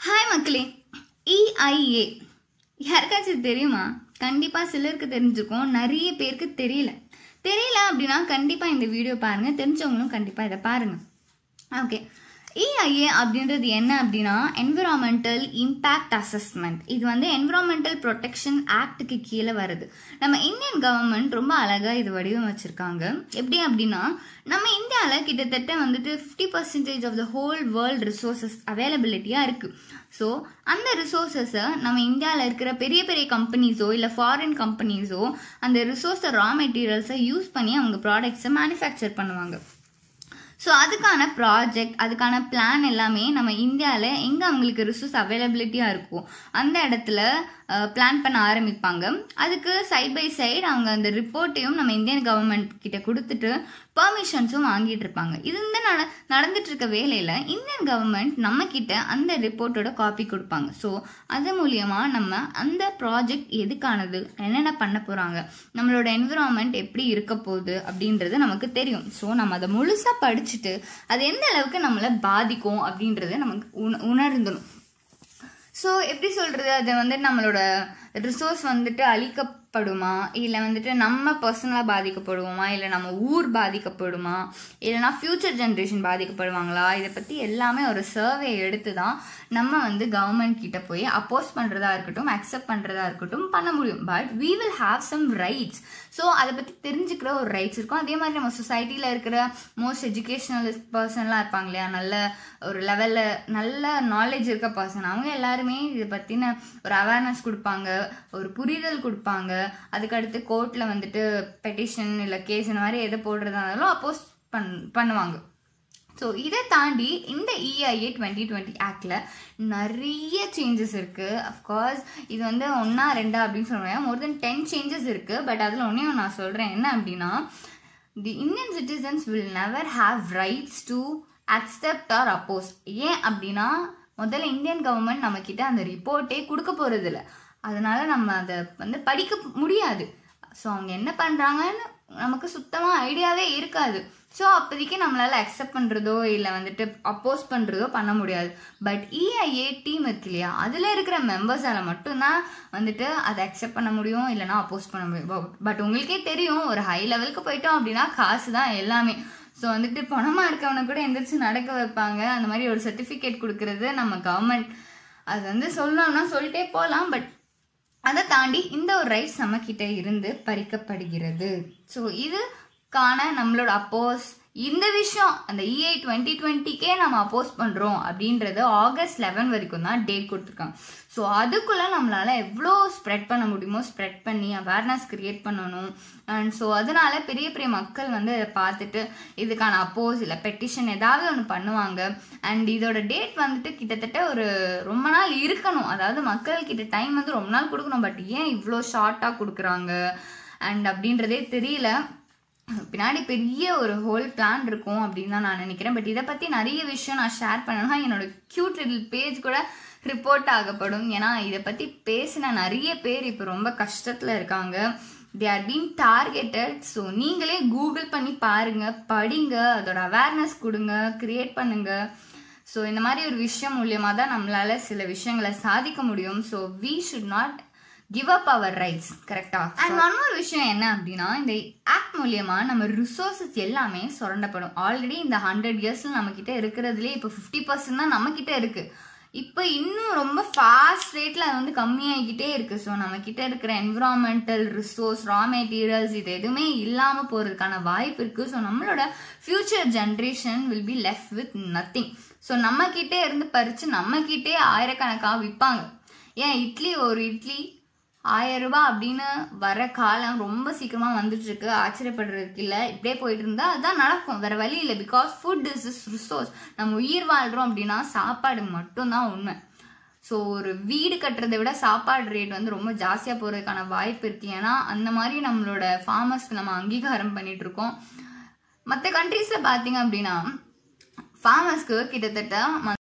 hi மக்களே EIA யாருக்காச்சும் தெரியுமா கண்டிப்பாக சிலருக்கு தெரிஞ்சிருக்கும் நிறைய பேருக்கு தெரியல தெரியல அப்படின்னா கண்டிப்பாக இந்த வீடியோ பாருங்கள் தெரிஞ்சவங்களும் கண்டிப்பாக இதை பாருங்கள் ஓகே இஐஏ அப்படின்றது என்ன அப்படின்னா என்விரான்மெண்டல் இம்பேக்ட் அசஸ்மெண்ட் இது வந்து என்விரான்மெண்டல் ப்ரொடெக்ஷன் ஆக்டுக்கு கீழே வருது நம்ம இந்தியன் கவர்மெண்ட் ரொம்ப அழகாக இது வடிவமைச்சிருக்காங்க எப்படி அப்படின்னா நம்ம இந்தியாவில் கிட்டத்தட்ட வந்துட்டு fifty percentage of the whole world resources அவைலபிலிட்டியாக இருக்குது ஸோ அந்த ரிசோர்ஸஸை நம்ம இந்தியாவில் இருக்கிற பெரிய பெரிய கம்பெனிஸோ இல்லை ஃபாரின் கம்பெனிஸோ அந்த ரிசோர்ஸை ரா மெட்டீரியல்ஸை யூஸ் பண்ணி அவங்க ப்ராடக்ட்ஸை மேனுஃபேக்சர் பண்ணுவாங்க ஸோ அதுக்கான ப்ராஜெக்ட் அதுக்கான பிளான் எல்லாமே நம்ம இந்தியாவில் எங்கே அவங்களுக்கு ரிசோர்ஸ் அவைலபிலிட்டியாக இருக்கும் அந்த இடத்துல பிளான் பண்ண ஆரம்பிப்பாங்க அதுக்கு சைட் பை சைடு அவங்க அந்த ரிப்போர்ட்டையும் நம்ம இந்தியன் கவர்மெண்ட் கிட்ட கொடுத்துட்டு பர்மிஷன்ஸும் வாங்கிட்டு இருப்பாங்க இது வந்து நட நடந்துட்டு இருக்க வேலையில் இந்தியன் கவர்மெண்ட் நம்ம கிட்ட அந்த ரிப்போர்ட்டோட காப்பி கொடுப்பாங்க ஸோ அது மூலியமாக நம்ம அந்த ப்ராஜெக்ட் எதுக்கானது என்னென்ன பண்ண போகிறாங்க நம்மளோட என்விரான்மெண்ட் எப்படி இருக்க போகுது அப்படின்றது நமக்கு தெரியும் ஸோ நம்ம அதை முழுசாக படிச்சுட்டு அது எந்த அளவுக்கு நம்மளை பாதிக்கும் அப்படின்றத நமக்கு உண உணர்ந்துடும் ஸோ எப்படி சொல்கிறது அது வந்து நம்மளோட ரிசோர்ஸ் வந்துட்டு அழிக்கப்படுமா இல்லை வந்துட்டு நம்ம பர்சனலாக பாதிக்கப்படுவோமா இல்லை நம்ம ஊர் பாதிக்கப்படுமா இல்லைனா ஃப்யூச்சர் ஜென்ரேஷன் பாதிக்கப்படுவாங்களா இதை பற்றி எல்லாமே ஒரு சர்வே எடுத்து தான் நம்ம வந்து கவர்மெண்ட் கிட்ட போய் அப்போஸ் பண்ணுறதா இருக்கட்டும் அக்செப்ட் பண்ணுறதா இருக்கட்டும் பண்ண முடியும் but we will have some rights so அதை பற்றி தெரிஞ்சுக்கிற ஒரு ரைட்ஸ் இருக்கும் அதே மாதிரி நம்ம சொசைட்டியில் இருக்கிற மோஸ்ட் எஜுகேஷனலிஸ்ட் பர்சன்லாம் இருப்பாங்க இல்லையா நல்ல ஒரு லெவலில் நல்ல நாலேஜ் இருக்க பர்சன் அவங்க எல்லாருமே இதை பற்றின ஒரு அவேர்னஸ் கொடுப்பாங்க ஒரு புரிதல் கொடுப்பாங்க அதுக்கடுத்து கோர்ட்டில் வந்துட்டு பெட்டிஷன் இல்லை கேஸ் இந்த மாதிரி எதை போடுறதா இருந்தாலும் அப்போஸ் பண் பண்ணுவாங்க ஸோ இதை தாண்டி இந்த இஐஏ டுவெண்ட்டி டுவெண்ட்டி ஆக்டில் நிறைய சேஞ்சஸ் இருக்குது அஃப்கோர்ஸ் இது வந்து ஒன்றா ரெண்டா அப்படின்னு சொல்கிறேன் மோர் தென் டென் சேஞ்சஸ் இருக்குது பட் அதில் ஒன்றே நான் சொல்கிறேன் என்ன அப்படின்னா the Indian citizens will never have rights to accept or oppose ஏன் அப்படின்னா முதல்ல இந்தியன் கவர்மெண்ட் நம்மக்கிட்ட அந்த ரிப்போர்ட்டே கொடுக்க போகிறதில்ல அதனால நம்ம அதை வந்து படிக்க முடியாது ஸோ அவங்க என்ன பண்ணுறாங்கன்னு நமக்கு சுத்தமாக ஐடியாவே இருக்காது ஸோ அப்போதைக்கு நம்மளால் அக்செப்ட் பண்ணுறதோ இல்லை வந்துட்டு அப்போஸ் பண்ணுறதோ பண்ண முடியாது பட் இஐஏ டீம் இருக்கு இல்லையா அதில் இருக்கிற மெம்பர்ஸால் மட்டும்தான் வந்துட்டு அதை அக்செப்ட் பண்ண முடியும் இல்லைனா அப்போஸ் பண்ண முடியும் பட் உங்களுக்கே தெரியும் ஒரு ஹை லெவலுக்கு போயிட்டோம் அப்படின்னா காசு தான் எல்லாமே ஸோ வந்துட்டு பணமாக இருக்கவனை கூட எந்திரிச்சு நடக்க வைப்பாங்க அந்த மாதிரி ஒரு சர்டிஃபிகேட் கொடுக்கறது நம்ம கவர்மெண்ட் அது வந்து சொல்லணும்னா சொல்லிட்டே போகலாம் பட் அதை தாண்டி இந்த ஒரு ரைட்ஸ் நம்ம கிட்ட இருந்து பறிக்கப்படுகிறது ஸோ இதுக்கான நம்மளோட அப்போஸ் இந்த விஷயம் அந்த இஐ டுவெண்ட்டி டுவெண்ட்டிக்கே நம்ம அப்போஸ் பண்ணுறோம் அப்படின்றது ஆகஸ்ட் லெவன் வரைக்கும் தான் டேட் கொடுத்துருக்காங்க ஸோ அதுக்குள்ளே நம்மளால் எவ்வளோ ஸ்ப்ரெட் பண்ண முடியுமோ ஸ்ப்ரெட் பண்ணி அவேர்னஸ் க்ரியேட் பண்ணணும் அண்ட் ஸோ அதனால பெரிய பெரிய மக்கள் வந்து இதை பார்த்துட்டு இதுக்கான அப்போஸ் இல்லை பெட்டிஷன் ஏதாவது ஒன்று பண்ணுவாங்க அண்ட் இதோட டேட் வந்துட்டு கிட்டத்தட்ட ஒரு ரொம்ப நாள் இருக்கணும் அதாவது மக்கள்கிட்ட டைம் வந்து ரொம்ப நாள் கொடுக்கணும் பட் ஏன் இவ்வளோ ஷார்ட்டாக கொடுக்குறாங்க அண்ட் அப்படின்றதே தெரியல பின்னாடி பெரிய ஒரு ஹோல் பிளான் இருக்கும் அப்படின்னு தான் நான் நினைக்கிறேன் பட் இதை பற்றி நிறைய விஷயம் நான் ஷேர் பண்ணேன்னா என்னோட க்யூட் லிட்டில் பேஜ் கூட ரிப்போர்ட் ஆகப்படும் ஏன்னா இதை பற்றி பேசின நிறைய பேர் இப்போ ரொம்ப கஷ்டத்தில் இருக்காங்க they are being targeted so நீங்களே கூகுள் பண்ணி பாருங்க படிங்க அதோட அவேர்னஸ் கொடுங்க கிரியேட் பண்ணுங்க ஸோ இந்த மாதிரி ஒரு விஷயம் மூலியமாக தான் நம்மளால சில விஷயங்களை சாதிக்க முடியும் so we should not give up our rights கரெக்டா அண்ட் இன்னொரு விஷயம் என்ன அப்படின்னா இந்த ஆக்ட் மூலியமா நம்ம ரிசோர்சஸ் எல்லாமே சுரண்டப்படும் ஆல்ரெடி இந்த ஹண்ட்ரட் இயர்ஸ்ல நம்ம கிட்ட இருக்கிறதுலே இப்போ ஃபிஃப்டி பர்சன்ட் தான் நம்ம கிட்ட இருக்கு இப்போ இன்னும் ரொம்ப ஃபாஸ்ட் ரேட்ல அது வந்து கம்மியாகிக்கிட்டே இருக்கு ஸோ நம்ம கிட்ட இருக்கிற என்விரான்மெண்டல் ரிசோர்ஸ் ரா மெட்டீரியல்ஸ் இது எதுவுமே இல்லாமல் போறதுக்கான வாய்ப்பு இருக்கு ஸோ நம்மளோட future generation will be left with nothing so நம்ம கிட்டே இருந்து பறிச்சு நம்ம கிட்டே ஆயிரக்கணக்காக விற்பாங்க ஏன் இட்லி ஒரு இட்லி ஆயிரம் ரூபாய் அப்படின்னு வர காலம் ரொம்ப சீக்கிரமா வந்துட்டு இருக்கு ஆச்சரியப்படுறதுக்கு இல்லை இப்படியே போயிட்டு இருந்தா அதுதான் நடக்கும் வேற வழி இல்லை because food is is resource நம்ம உயிர் வாழ்றோம் அப்படின்னா சாப்பாடு மட்டும்தான் உண்மை ஸோ ஒரு வீடு கட்டுறதை விட சாப்பாடு ரேட் வந்து ரொம்ப ஜாஸ்தியாக போகிறதுக்கான வாய்ப்பு இருக்கு ஏன்னா அந்த மாதிரி நம்மளோட ஃபார்மர்ஸ்க்கு நம்ம அங்கீகாரம் பண்ணிட்டு இருக்கோம் மற்ற கண்ட்ரீஸில் பார்த்தீங்க அப்படின்னா ஃபார்மர்ஸ்க்கு கிட்டத்தட்ட